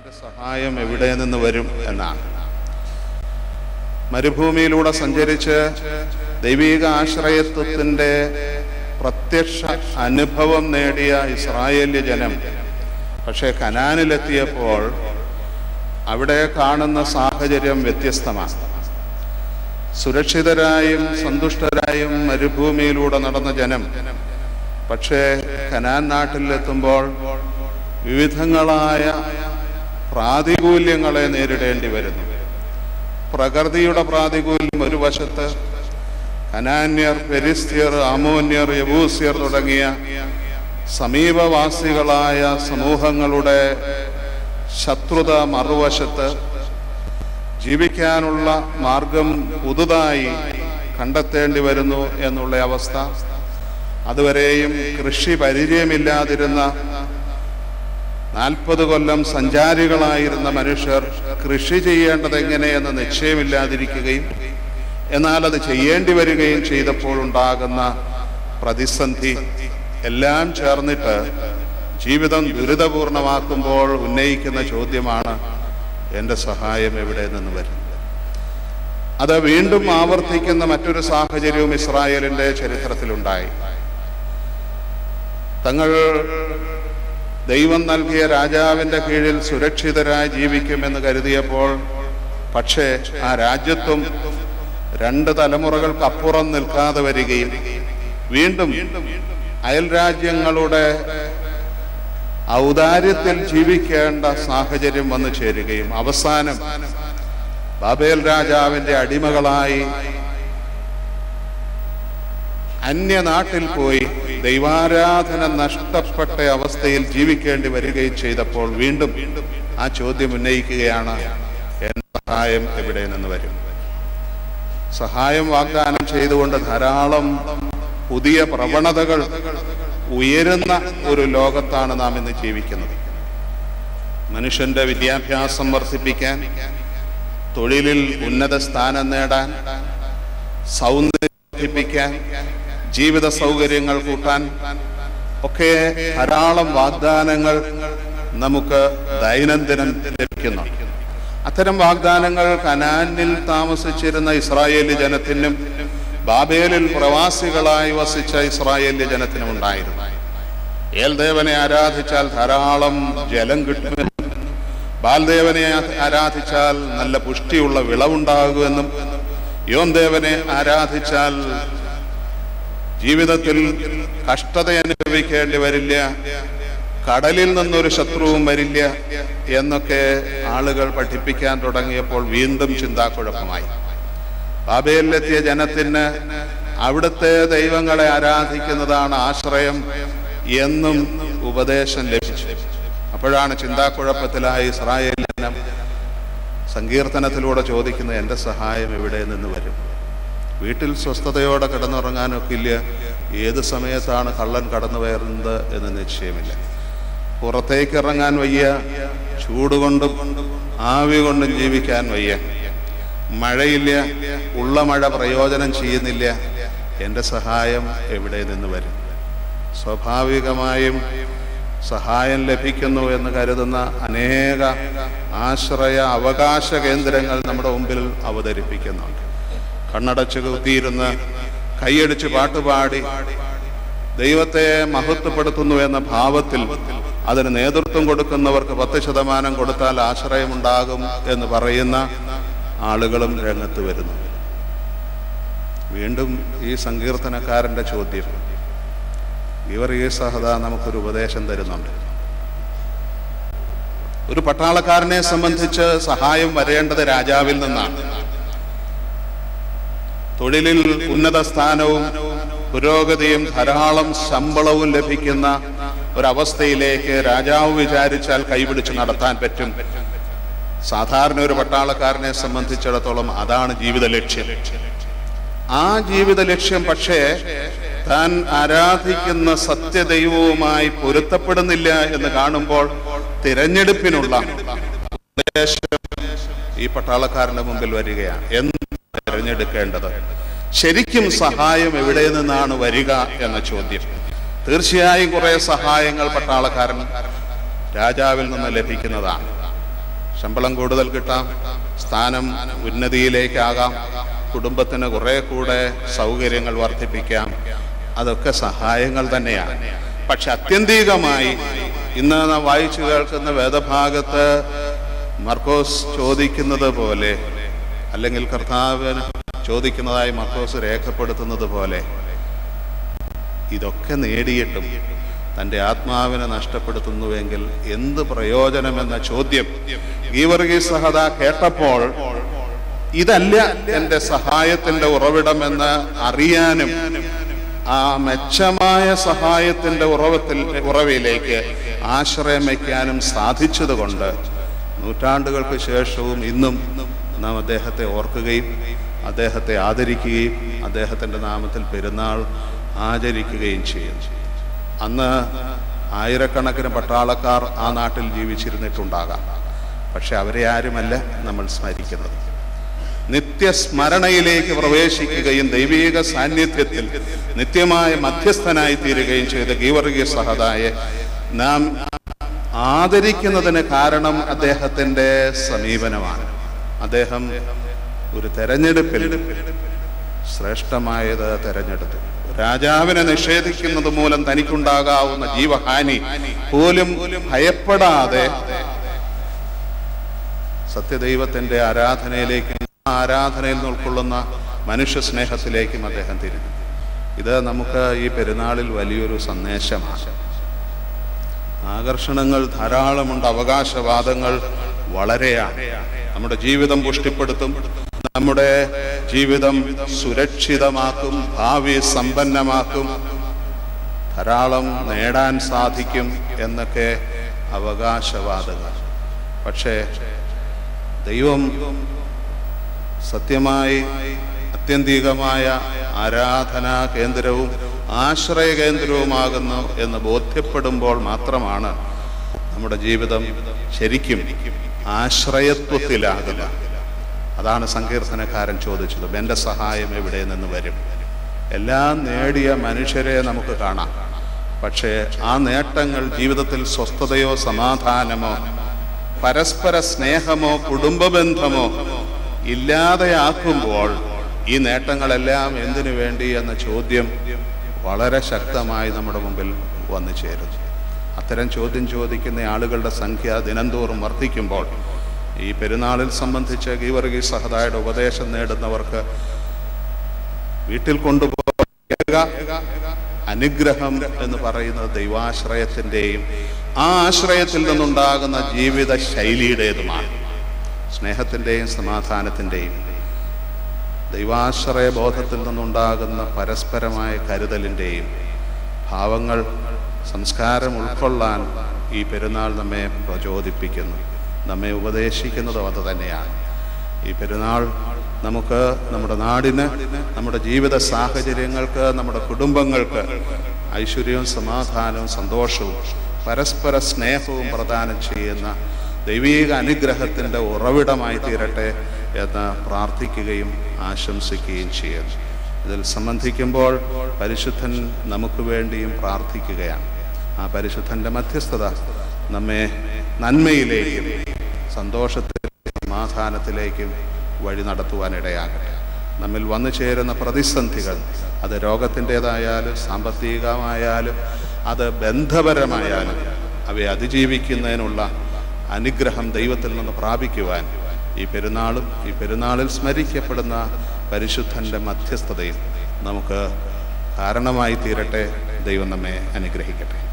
സഹായം എവിടെ നിന്ന് വരും എന്നാണ് മരുഭൂമിയിലൂടെ സഞ്ചരിച്ച് ദൈവിക ആശ്രയത്വത്തിന്റെ പ്രത്യക്ഷ അനുഭവം നേടിയ ഇസ്രായേല്യ ജനം പക്ഷേ കനാനിലെത്തിയപ്പോൾ അവിടെ കാണുന്ന സാഹചര്യം വ്യത്യസ്തമാണ് സുരക്ഷിതരായും സന്തുഷ്ടരായും മരുഭൂമിയിലൂടെ നടന്ന ജനം പക്ഷേ കനാൻ നാട്ടിലെത്തുമ്പോൾ വിവിധങ്ങളായ പ്രാതികൂല്യങ്ങളെ നേരിടേണ്ടി വരുന്നു പ്രകൃതിയുടെ പ്രാതികൂല്യം ഒരു വശത്ത് കനാന്യർ പെരിസ്ത്യർ അമോന്യർ യബൂസ്യർ തുടങ്ങിയ സമീപവാസികളായ സമൂഹങ്ങളുടെ ശത്രുത മറുവശത്ത് ജീവിക്കാനുള്ള മാർഗം പുതുതായി കണ്ടെത്തേണ്ടി വരുന്നു എന്നുള്ള അവസ്ഥ അതുവരെയും കൃഷി പരിചയമില്ലാതിരുന്ന നാൽപ്പത് കൊല്ലം സഞ്ചാരികളായിരുന്ന മനുഷ്യർ കൃഷി ചെയ്യേണ്ടത് എങ്ങനെയെന്ന് നിശ്ചയമില്ലാതിരിക്കുകയും എന്നാൽ അത് ചെയ്യേണ്ടി വരികയും ചെയ്തപ്പോൾ ഉണ്ടാകുന്ന പ്രതിസന്ധി എല്ലാം ചേർന്നിട്ട് ജീവിതം ദുരിതപൂർണമാക്കുമ്പോൾ ഉന്നയിക്കുന്ന ചോദ്യമാണ് എൻ്റെ സഹായം എവിടെ നിന്ന് വരും അത് വീണ്ടും ആവർത്തിക്കുന്ന മറ്റൊരു സാഹചര്യവും ഇസ്രായേലിന്റെ ചരിത്രത്തിലുണ്ടായി തങ്ങൾ ദൈവം നൽകിയ രാജാവിന്റെ കീഴിൽ സുരക്ഷിതരായി ജീവിക്കുമെന്ന് കരുതിയപ്പോൾ പക്ഷേ ആ രാജ്യത്വം രണ്ട് തലമുറകൾക്കപ്പുറം നിൽക്കാതെ വരികയും വീണ്ടും അയൽ രാജ്യങ്ങളുടെ ഔദാര്യത്തിൽ ജീവിക്കേണ്ട സാഹചര്യം വന്നു ചേരുകയും അവസാനം ബാബേൽ രാജാവിന്റെ അടിമകളായി അന്യനാട്ടിൽ പോയി ദൈവാരാധന നഷ്ടപ്പെട്ട അവസ്ഥയിൽ ജീവിക്കേണ്ടി വരികയും ചെയ്തപ്പോൾ വീണ്ടും ആ ചോദ്യം ഉന്നയിക്കുകയാണ് എന്റെ സഹായം എവിടെ നിന്ന് വരും സഹായം വാഗ്ദാനം ചെയ്തുകൊണ്ട് ധാരാളം പുതിയ പ്രവണതകൾ ഉയരുന്ന ഒരു ലോകത്താണ് നാം ഇന്ന് ജീവിക്കുന്നത് മനുഷ്യന്റെ വിദ്യാഭ്യാസം വർദ്ധിപ്പിക്കാൻ തൊഴിലിൽ ഉന്നത സ്ഥാനം നേടാൻ സൗന്ദര്യം വർദ്ധിപ്പിക്കാൻ ജീവിത സൗകര്യങ്ങൾ കൂട്ടാൻ ഒക്കെ ധാരാളം വാഗ്ദാനങ്ങൾ നമുക്ക് ദൈനംദിനം ലഭിക്കുന്നു അത്തരം വാഗ്ദാനങ്ങൾ കനാനിൽ താമസിച്ചിരുന്ന ഇസ്രായേലി ജനത്തിനും ബാബേലിൽ പ്രവാസികളായി വസിച്ച ഇസ്രായേല്യ ജനത്തിനും ഉണ്ടായിരുന്നു ഏൽദേവനെ ആരാധിച്ചാൽ ധാരാളം ജലം കിട്ടുമെന്നും ബാൽദേവനെ ആരാധിച്ചാൽ നല്ല പുഷ്ടിയുള്ള വിളവുണ്ടാകുമെന്നും യോം ദേവനെ ആരാധിച്ചാൽ ജീവിതത്തിൽ കഷ്ടത അനുഭവിക്കേണ്ടി വരില്ല കടലിൽ നിന്നൊരു ശത്രുവും വരില്ല എന്നൊക്കെ ആളുകൾ പഠിപ്പിക്കാൻ തുടങ്ങിയപ്പോൾ വീണ്ടും ചിന്താക്കുഴപ്പമായി ബാബേലിലെത്തിയ ജനത്തിന് അവിടുത്തെ ദൈവങ്ങളെ ആരാധിക്കുന്നതാണ് ആശ്രയം എന്നും ഉപദേശം ലഭിച്ചു അപ്പോഴാണ് ചിന്താക്കുഴപ്പത്തിലായി ഇസ്രായേൽ ജനം സങ്കീർത്തനത്തിലൂടെ ചോദിക്കുന്നത് എൻ്റെ സഹായം എവിടെ നിന്ന് വരും വീട്ടിൽ സ്വസ്ഥതയോടെ കിടന്നുറങ്ങാനൊക്കില്ല ഏത് സമയത്താണ് കള്ളൻ കടന്നു കയറുന്നത് എന്ന് നിശ്ചയമില്ല പുറത്തേക്ക് ഇറങ്ങാൻ വയ്യ ചൂട് കൊണ്ടും ആവി കൊണ്ടും ജീവിക്കാൻ വയ്യ മഴയില്ല ഉള്ള മഴ പ്രയോജനം ചെയ്യുന്നില്ല എൻ്റെ സഹായം എവിടെ നിന്ന് വരും സ്വാഭാവികമായും സഹായം ലഭിക്കുന്നു എന്ന് കരുതുന്ന അനേക ആശ്രയ അവകാശ കേന്ദ്രങ്ങൾ നമ്മുടെ മുമ്പിൽ അവതരിപ്പിക്കുന്നുണ്ട് കണ്ണടച്ച് കുത്തിയിരുന്ന് കൈയടിച്ച് പാട്ടുപാടി ദൈവത്തെ മഹത്വപ്പെടുത്തുന്നു എന്ന ഭാവത്തിൽ അതിന് നേതൃത്വം കൊടുക്കുന്നവർക്ക് പത്ത് ശതമാനം കൊടുത്താൽ ആശ്രയമുണ്ടാകും എന്ന് പറയുന്ന ആളുകളും രംഗത്ത് വരുന്നു വീണ്ടും ഈ സങ്കീർത്തനക്കാരന്റെ ചോദ്യം ഇവർ ഈ സഹത നമുക്കൊരു ഉപദേശം തരുന്നുണ്ട് ഒരു പട്ടാളക്കാരനെ സംബന്ധിച്ച് സഹായം വരേണ്ടത് രാജാവിൽ നിന്നാണ് തൊഴിലിൽ ഉന്നത സ്ഥാനവും പുരോഗതിയും ധാരാളം ശമ്പളവും ലഭിക്കുന്ന ഒരവസ്ഥയിലേക്ക് രാജാവ് വിചാരിച്ചാൽ കൈപിടിച്ച് നടത്താൻ പറ്റും സാധാരണ ഒരു പട്ടാളക്കാരനെ സംബന്ധിച്ചിടത്തോളം അതാണ് ജീവിത ലക്ഷ്യം ആ ജീവിത ലക്ഷ്യം പക്ഷേ താൻ ആരാധിക്കുന്ന സത്യദൈവവുമായി പൊരുത്തപ്പെടുന്നില്ല എന്ന് കാണുമ്പോൾ തിരഞ്ഞെടുപ്പിനുള്ള ഉപദേശം ഈ പട്ടാളക്കാരന്റെ മുമ്പിൽ വരികയാണ് എന്ത് തിരഞ്ഞെടുക്കേണ്ടത് ശരിക്കും സഹായം എവിടെ നിന്നാണ് വരിക എന്ന ചോദ്യം തീർച്ചയായും കുറെ സഹായങ്ങൾ പട്ടാളക്കാരൻ രാജാവിൽ നിന്ന് ലഭിക്കുന്നതാണ് ശമ്പളം കൂടുതൽ കിട്ടാം സ്ഥാനം ഉന്നതിയിലേക്കാകാം കുടുംബത്തിന് കുറെ കൂടെ സൗകര്യങ്ങൾ വർദ്ധിപ്പിക്കാം അതൊക്കെ സഹായങ്ങൾ തന്നെയാണ് പക്ഷെ അത്യന്തികമായി ഇന്ന് നാം വായിച്ചു കേൾക്കുന്ന വേദഭാഗത്ത് മർക്കോസ് ചോദിക്കുന്നത് പോലെ അല്ലെങ്കിൽ കർത്താവിന് ചോദിക്കുന്നതായി മർക്കോസ് രേഖപ്പെടുത്തുന്നത് പോലെ ഇതൊക്കെ നേടിയിട്ടും തൻ്റെ ആത്മാവിനെ നഷ്ടപ്പെടുത്തുന്നുവെങ്കിൽ എന്ത് പ്രയോജനമെന്ന ചോദ്യം ഗീവർഗീസ് സഹദ കേട്ടപ്പോൾ ഇതല്ല എൻ്റെ സഹായത്തിന്റെ ഉറവിടമെന്ന് അറിയാനും ആ മെച്ചമായ സഹായത്തിന്റെ ഉറവത്തിൽ ഉറവിലേക്ക് ആശ്രയം വയ്ക്കാനും സാധിച്ചതുകൊണ്ട് നൂറ്റാണ്ടുകൾക്ക് ശേഷവും ഇന്നും നാം അദ്ദേഹത്തെ ഓർക്കുകയും അദ്ദേഹത്തെ ആദരിക്കുകയും അദ്ദേഹത്തിൻ്റെ നാമത്തിൽ പെരുന്നാൾ ആചരിക്കുകയും ചെയ്യും അന്ന് ആയിരക്കണക്കിന് പട്ടാളക്കാർ ആ നാട്ടിൽ ജീവിച്ചിരുന്നിട്ടുണ്ടാകാം പക്ഷെ അവരെ ആരുമല്ല നമ്മൾ സ്മരിക്കുന്നത് നിത്യസ്മരണയിലേക്ക് പ്രവേശിക്കുകയും ദൈവീക സാന്നിധ്യത്തിൽ നിത്യമായ മധ്യസ്ഥനായി തീരുകയും ചെയ്ത ഗീവർഗീയ സഹതായെ നാം ആദരിക്കുന്നതിന് കാരണം അദ്ദേഹത്തിന്റെ സമീപനമാണ് അദ്ദേഹം ഒരു തെരഞ്ഞെടുപ്പിൽ ശ്രേഷ്ഠമായത് തെരഞ്ഞെടുത്തു രാജാവിനെ നിഷേധിക്കുന്നത് മൂലം തനിക്കുണ്ടാകാവുന്ന ജീവഹാനി പോലും ഭയപ്പെടാതെ സത്യദൈവത്തിന്റെ ആരാധനയിലേക്കും ആ ആരാധനയിൽ നിന്ന് ഉൾക്കൊള്ളുന്ന മനുഷ്യ സ്നേഹത്തിലേക്കും അദ്ദേഹം തിരിഞ്ഞു ഇത് നമുക്ക് ഈ പെരുന്നാളിൽ വലിയൊരു സന്ദേശമാണ് ആകർഷണങ്ങൾ ധാരാളമുണ്ട് അവകാശവാദങ്ങൾ വളരെയാണ് നമ്മുടെ ജീവിതം പുഷ്ടിപ്പെടുത്തും നമ്മുടെ ജീവിതം സുരക്ഷിതമാക്കും ഭാവി സമ്പന്നമാക്കും ധാരാളം നേടാൻ സാധിക്കും എന്നൊക്കെ അവകാശവാദങ്ങൾ പക്ഷേ ദൈവം സത്യമായി അത്യന്തികമായ ആരാധനാ കേന്ദ്രവും ആശ്രയ കേന്ദ്രവുമാകുന്നു എന്ന് ബോധ്യപ്പെടുമ്പോൾ മാത്രമാണ് നമ്മുടെ ജീവിതം ശരിക്കും ആശ്രയത്വത്തിലാകുക അതാണ് സങ്കീർത്തനക്കാരൻ ചോദിച്ചത് എൻ്റെ സഹായം എവിടെ നിന്ന് വരും എല്ലാം നേടിയ മനുഷ്യരെ നമുക്ക് കാണാം പക്ഷേ ആ നേട്ടങ്ങൾ ജീവിതത്തിൽ സ്വസ്ഥതയോ സമാധാനമോ പരസ്പര സ്നേഹമോ കുടുംബബന്ധമോ ഇല്ലാതെയാക്കുമ്പോൾ ഈ നേട്ടങ്ങളെല്ലാം എന്തിനു വേണ്ടി എന്ന ചോദ്യം വളരെ ശക്തമായി നമ്മുടെ മുമ്പിൽ വന്നു ചേരുന്നു അത്തരം ചോദ്യം ചോദിക്കുന്ന ആളുകളുടെ സംഖ്യ ദിനംതോറും വർദ്ധിക്കുമ്പോൾ ഈ പെരുന്നാളിൽ സംബന്ധിച്ച് ഗീവർഗി സഹതായുടെ ഉപദേശം നേടുന്നവർക്ക് വീട്ടിൽ കൊണ്ടുപോകുക അനുഗ്രഹം എന്ന് പറയുന്നത് ദൈവാശ്രയത്തിൻ്റെയും ആ ആശ്രയത്തിൽ നിന്നുണ്ടാകുന്ന ജീവിത ശൈലിയുടേതുമാണ് സ്നേഹത്തിൻ്റെയും സമാധാനത്തിൻ്റെയും ദൈവാശ്രയ ബോധത്തിൽ നിന്നുണ്ടാകുന്ന പരസ്പരമായ കരുതലിൻ്റെയും ഭാവങ്ങൾ സംസ്കാരം ഉൾക്കൊള്ളാൻ ഈ പെരുന്നാൾ നമ്മെ പ്രചോദിപ്പിക്കുന്നു നമ്മെ ഉപദേശിക്കുന്നതും അത് തന്നെയാണ് ഈ പെരുന്നാൾ നമുക്ക് നമ്മുടെ നാടിന് നമ്മുടെ ജീവിത സാഹചര്യങ്ങൾക്ക് നമ്മുടെ കുടുംബങ്ങൾക്ക് ഐശ്വര്യവും സമാധാനവും സന്തോഷവും പരസ്പര സ്നേഹവും പ്രദാനം ചെയ്യുന്ന ദൈവീക അനുഗ്രഹത്തിൻ്റെ ഉറവിടമായി തീരട്ടെ എന്ന് പ്രാർത്ഥിക്കുകയും ആശംസിക്കുകയും ചെയ്യും ഇതിൽ സംബന്ധിക്കുമ്പോൾ പരിശുദ്ധൻ നമുക്ക് വേണ്ടിയും പ്രാർത്ഥിക്കുകയാണ് ആ പരിശുദ്ധൻ്റെ മധ്യസ്ഥത നമ്മെ നന്മയിലേക്കും സന്തോഷത്തിലേക്കും സമാധാനത്തിലേക്കും വഴി നടത്തുവാനിടയാകട്ടെ നമ്മിൽ വന്നു ചേരുന്ന പ്രതിസന്ധികൾ അത് രോഗത്തിൻ്റെതായാലും സാമ്പത്തികമായാലും അത് ബന്ധപരമായാലും അവയെ അതിജീവിക്കുന്നതിനുള്ള അനുഗ്രഹം ദൈവത്തിൽ നിന്ന് പ്രാപിക്കുവാൻ ഈ പെരുന്നാളും ഈ പെരുന്നാളിൽ സ്മരിക്കപ്പെടുന്ന പരിശുദ്ധൻ്റെ മധ്യസ്ഥതയും നമുക്ക് കാരണമായി തീരട്ടെ ദൈവം നമ്മെ അനുഗ്രഹിക്കട്ടെ